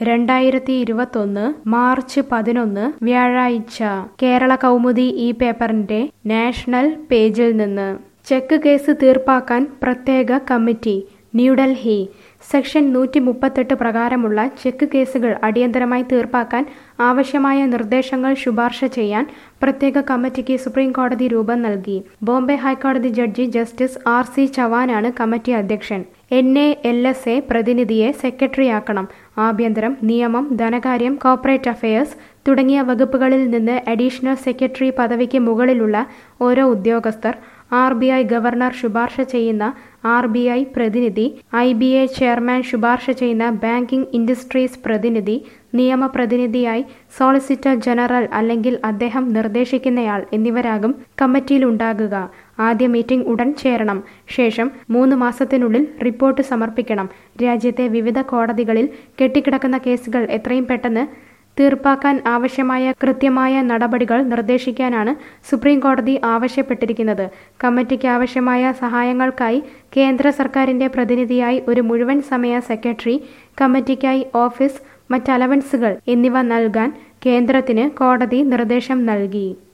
രണ്ടായിരത്തി ഇരുപത്തൊന്ന് മാർച്ച് പതിനൊന്ന് വ്യാഴാഴ്ച കേരള കൗമുദി ഈ പേപ്പറിന്റെ നാഷണൽ പേജിൽ നിന്ന് ചെക്ക് കേസ് തീർപ്പാക്കാൻ പ്രത്യേക കമ്മിറ്റി ന്യൂഡൽഹി സെക്ഷൻ നൂറ്റി മുപ്പത്തെട്ട് പ്രകാരമുള്ള ചെക്ക് കേസുകൾ അടിയന്തരമായി തീർപ്പാക്കാൻ ആവശ്യമായ നിർദ്ദേശങ്ങൾ ശുപാർശ ചെയ്യാൻ പ്രത്യേക കമ്മിറ്റിക്ക് സുപ്രീം കോടതി രൂപം നൽകി ബോംബെ ഹൈക്കോടതി ജഡ്ജി ജസ്റ്റിസ് ആർ സി ചവാനാണ് കമ്മിറ്റി അധ്യക്ഷൻ N A L S A പ്രതിനിധിയെ സെക്രട്ടറിയാക്കണം ആഭ്യന്തരം നിയമം ധനകാര്യം കോർപ്പറേറ്റ് അഫയേഴ്സ് തുടങ്ങിയ വകുപ്പുകളിൽ നിന്ന് അഡീഷണൽ സെക്രട്ടറി പദവിക്ക് മുകളിലുള്ള ഓരോ ഉദ്യോഗസ്ഥർ ആർ ബി ഐ ഗവർണർ ശുപാർശ ചെയ്യുന്ന ആർ ബി ഐ പ്രതിനിധി ഐ ബി എ ചെയർമാൻ ശുപാർശ ചെയ്യുന്ന ബാങ്കിംഗ് ഇൻഡസ്ട്രീസ് പ്രതിനിധി നിയമപ്രതിനിധിയായി സോളിസിറ്റർ ജനറൽ അല്ലെങ്കിൽ അദ്ദേഹം നിർദ്ദേശിക്കുന്നയാൾ എന്നിവരാകും കമ്മിറ്റിയിലുണ്ടാകുക ആദ്യ മീറ്റിംഗ് ഉടൻ ചേരണം ശേഷം മൂന്ന് മാസത്തിനുള്ളിൽ റിപ്പോർട്ട് സമർപ്പിക്കണം രാജ്യത്തെ വിവിധ കോടതികളിൽ കെട്ടിക്കിടക്കുന്ന കേസുകൾ എത്രയും പെട്ടെന്ന് തീർപ്പാക്കാൻ ആവശ്യമായ കൃത്യമായ നടപടികൾ നിർദ്ദേശിക്കാനാണ് സുപ്രീം കോടതി ആവശ്യപ്പെട്ടിരിക്കുന്നത് കമ്മിറ്റിക്ക് ആവശ്യമായ സഹായങ്ങൾക്കായി കേന്ദ്ര സർക്കാരിന്റെ പ്രതിനിധിയായി ഒരു മുഴുവൻ സമയ സെക്രട്ടറി കമ്മിറ്റിക്കായി ഓഫീസ് മറ്റ് അലവൻസുകൾ എന്നിവ നൽകാൻ കേന്ദ്രത്തിന് കോടതി നിർദ്ദേശം നൽകി